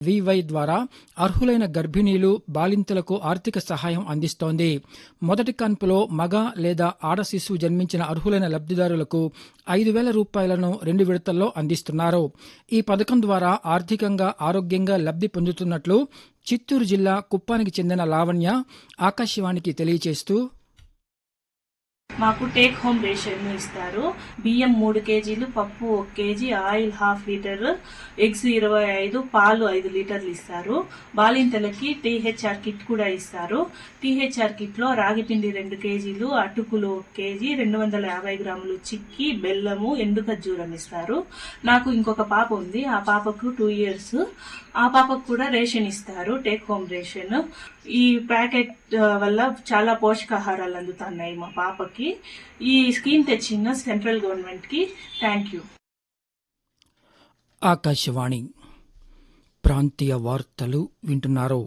VY ద్వారా అర్హులైన గర్భిణీలు బాలింతలకు ఆర్థిక సహాయం అందిస్తోంది మొదటి కాన్పులో మగ లేదా ఆడ శిశువు జన్మించిన అర్హులైన లబ్దిదారులకు ఐదు వేల రూపాయలను రెండు విడతల్లో అందిస్తున్నారు ఈ పథకం ద్వారా ఆర్థికంగా ఆరోగ్యంగా లబ్ది పొందుతున్నట్లు చిత్తూరు జిల్లా కుప్పానికి చెందిన లావణ్య ఆకాశవాణికి తెలియజేస్తూ మాకు టేక్ హోమ్ రేషన్ ఇస్తారు బియ్యం మూడు కేజీలు పప్పు ఒక KG oil half litre eggs ఇరవై ఐదు పాలు ఐదు లీటర్లు ఇస్తారు బాలింతలకి టీహెచ్ఆర్ కిట్ కూడా ఇస్తారు టీహెచ్ఆర్ కిట్ లో రాగి పిండి రెండు కేజీలు అటుకులు ఒక కేజీ రెండు వందల యాభై గ్రాములు చిక్కి బెల్లము ఎండు ఖర్జూరం ఇస్తారు నాకు ఇంకొక పాప ఉంది ఆ పాపకు టూ ఇయర్స్ ఆ పాపకు కూడా రేషన్ ఇస్తారు టేక్ హోమ్ రేషన్ ఈ ప్యాకెట్ ఆ, వల్ల చాలా పోషకాహారాలు అందుతున్నాయి మా పాపకి ఈ స్కీమ్ తెచ్చిన సెంట్రల్ గవర్నమెంట్ కి థ్యాంక్ యూ ఆకాశవాణి ప్రాంతీయ వార్తలు వింటున్నారు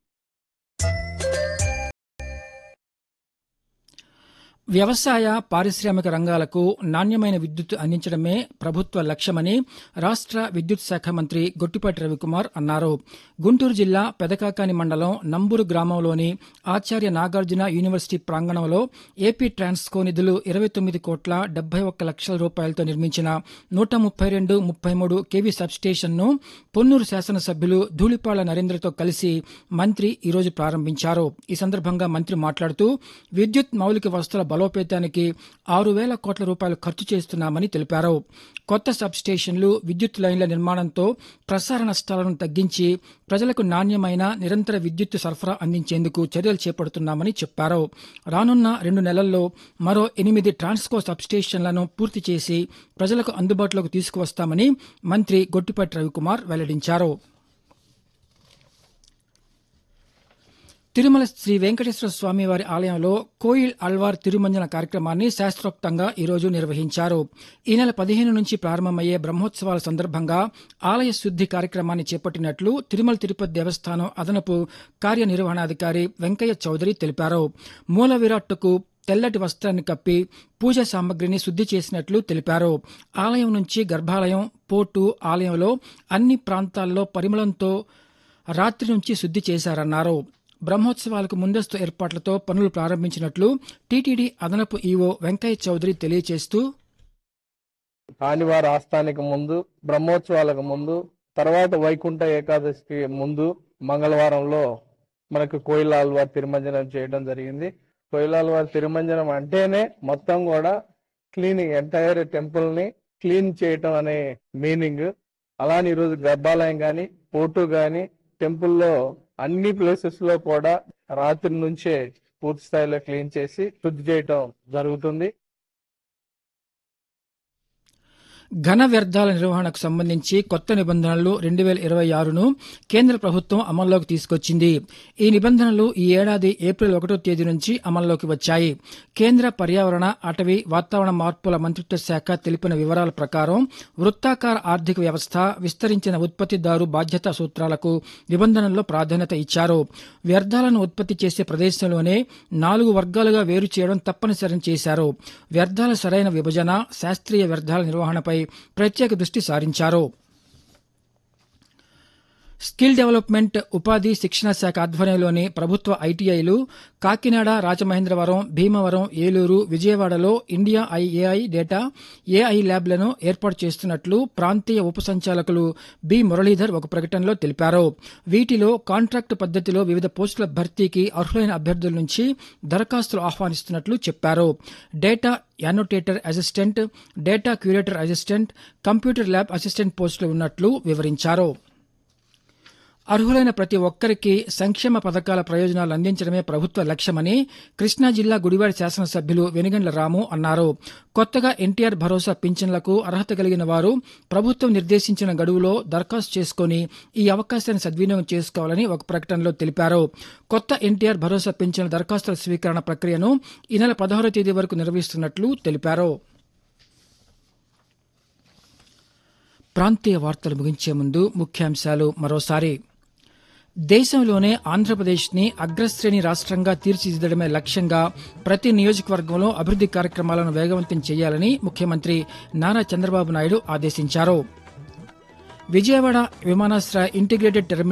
వ్యవసాయ పారిశ్రామిక రంగాలకు నాణ్యమైన విద్యుత్ అందించడమే ప్రభుత్వ లక్ష్యమని రాష్ట్ర విద్యుత్ శాఖ మంత్రి గొట్టిపాటి రవికుమార్ అన్నారు గుంటూరు జిల్లా పెదకాకాని మండలం నంబూరు గ్రామంలోని ఆచార్య నాగార్జున యూనివర్సిటీ ప్రాంగణంలో ఏపీ ట్రాన్స్కో నిధులు ఇరవై తొమ్మిది కోట్ల డెబ్బై ఒక్క లక్షల రూపాయలతో నిర్మించిన నూట ముప్పై రెండు ముప్పై మూడు కేవీ సబ్స్టేషన్ను పొన్నూరు శాసనసభ్యులు ధూళిపాళ్ల నరేంద్రతో కలిసి మంత్రి ఈరోజు ప్రారంభించారు ఈ సందర్భంగా మంత్రి మాట్లాడుతూ విద్యుత్ మౌలిక వసతుల బలోపేతానికి ఆరు వేల కోట్ల రూపాయలు ఖర్చు చేస్తున్నామని తెలిపారు కొత్త సబ్స్టేషన్లు విద్యుత్ లైన్ల నిర్మాణంతో ప్రసార నష్టాలను తగ్గించి ప్రజలకు నాణ్యమైన నిరంతర విద్యుత్ సరఫరా అందించేందుకు చర్యలు చేపడుతున్నామని చెప్పారు రానున్న రెండు నెలల్లో మరో ఎనిమిది ట్రాన్స్కో సబ్స్టేషన్లను పూర్తి చేసి ప్రజలకు అందుబాటులోకి తీసుకువస్తామని మంత్రి గొట్టిపాటి రవికుమార్ వెల్లడించారు తిరుమల శ్రీ వెంకటేశ్వర స్వామి వారి ఆలయంలో కోయిల్ అల్వార్ తిరుమంజన కార్యక్రమాన్ని శాస్త్రోక్తంగా ఈరోజు నిర్వహించారు ఈ నెల పదిహేను నుంచి ప్రారంభమయ్యే బ్రహ్మోత్సవాల సందర్భంగా ఆలయ శుద్ది కార్యక్రమాన్ని చేపట్టినట్లు తిరుమల తిరుపతి దేవస్థానం అదనపు కార్యనిర్వహణాధికారి వెంకయ్య చౌదరి తెలిపారు మూల విరాట్టుకు తెల్లటి వస్త్రాన్ని కప్పి పూజా సామగ్రిని శుద్ది చేసినట్లు తెలిపారు ఆలయం నుంచి గర్భాలయం పోర్టు ఆలయంలో అన్ని ప్రాంతాల్లో పరిమళంతో రాత్రి నుంచి శుద్ది చేశారన్నారు బ్రహ్మోత్సవాలకు ముందస్తు ఏర్పాట్లతో పనులు ప్రారంభించినట్లు టీటీడీ అదనపు ఈవో వెంకయ్య చౌదరి తెలియజేస్తూ ఆదివార ఆస్థానికి ముందు బ్రహ్మోత్సవాలకు ముందు తర్వాత వైకుంఠ ఏకాదశికి ముందు మంగళవారంలో మనకు కోయిలాల్వార్ తిరుమంజనం చేయడం జరిగింది కోయిలాల్వార్ తిరుమంజనం అంటేనే మొత్తం కూడా క్లీనింగ్ ఎంటైర్ టెంపుల్ ని క్లీన్ చేయటం అనే మీనింగ్ అలానే ఈరోజు గర్భాలయం గాని పోర్టు గాని టెంపుల్లో అన్ని ప్లేసెస్ లో కూడా రాత్రి నుంచే పూర్తి స్థాయిలో క్లీన్ చేసి శుద్ధి చేయటం జరుగుతుంది ఘన వ్యర్థాల నిర్వహణకు సంబంధించి కొత్త నిబంధనలు రెండు వేల ఇరవై ఆరును కేంద్ర ప్రభుత్వం అమల్లోకి తీసుకొచ్చింది ఈ నిబంధనలు ఈ ఏడాది ఏప్రిల్ ఒకటో తేదీ నుంచి అమల్లోకి వచ్చాయి కేంద్ర పర్యావరణ అటవీ వాతావరణ మార్పుల మంత్రిత్వ శాఖ తెలిపిన వివరాల ప్రకారం వృత్తాకార ఆర్థిక వ్యవస్థ విస్తరించిన ఉత్పత్తిదారు బాధ్యతా సూత్రాలకు నిబంధనల్లో ప్రాధాన్యత ఇచ్చారు వ్యర్థాలను ఉత్పత్తి చేసే ప్రదేశంలోనే నాలుగు వర్గాలుగా వేరు చేయడం తప్పనిసరి చేశారు వ్యర్థాల సరైన విభజన శాస్త్రీయ వ్యర్థాల నిర్వహణపై ప్రత్యేక దృష్టి సారించారు స్కిల్ డెవలప్మెంట్ ఉపాధి శిక్షణ శాఖ ఆధ్వర్యంలోని ప్రభుత్వ ఐటీఐలు కాకినాడ రాజమహేంద్రవరం భీమవరం ఏలూరు విజయవాడలో ఇండియా ఐఏఐ డేటా ఏఐ ల్యాబ్లను ఏర్పాటు చేస్తున్నట్లు ప్రాంతీయ ఉప సంచాలకులు బి మురళీధర్ ఒక ప్రకటనలో తెలిపారు వీటిలో కాంట్రాక్టు పద్దతిలో వివిధ పోస్టుల భర్తీకి అర్హులైన అభ్యర్థుల నుంచి దరఖాస్తులు ఆహ్వానిస్తున్నట్లు చెప్పారు data annotator assistant data curator assistant computer lab assistant పోస్టులు ఉన్నట్లు వివరించారు అర్హులైన ప్రతి ఒక్కరికి సంక్షేమ పథకాల ప్రయోజనాలు అందించడమే ప్రభుత్వ లక్ష్యమని కృష్ణా జిల్లా గుడివాడ శాసనసభ్యులు వెనుగండ్ల రాము అన్నారు కొత్తగా ఎన్టీఆర్ భరోసా పింఛన్లకు అర్హత కలిగిన వారు ప్రభుత్వం నిర్దేశించిన గడువులో దరఖాస్తు చేసుకుని ఈ అవకాశాన్ని సద్వినియోగం చేసుకోవాలని ఒక ప్రకటనలో తెలిపారు కొత్త ఎన్టీఆర్ భరోసా పింఛన్ల దరఖాస్తుల స్వీకరణ ప్రక్రియను ఈ నెల పదహారో తేదీ వరకు నిర్వహిస్తున్నట్లు తెలిపారు ప్రాంతీయ వార్తలు ముగించే ముందు ముఖ్యాంశాలు మరోసారి దేశంలోనే ఆంధ్రప్రదేశ్ని అగ్రశ్రేణి రాష్ట్రంగా తీర్చిదిద్దడమే లక్ష్యంగా ప్రతి నియోజకవర్గంలో అభివృద్ది కార్యక్రమాలను వేగవంతం చేయాలని ముఖ్యమంత్రి నారా చంద్రబాబు నాయుడు ఆదేశించారు విజయవాడ విమానాశ్రయ ఇంటిగ్రేటెడ్ టెర్మినల్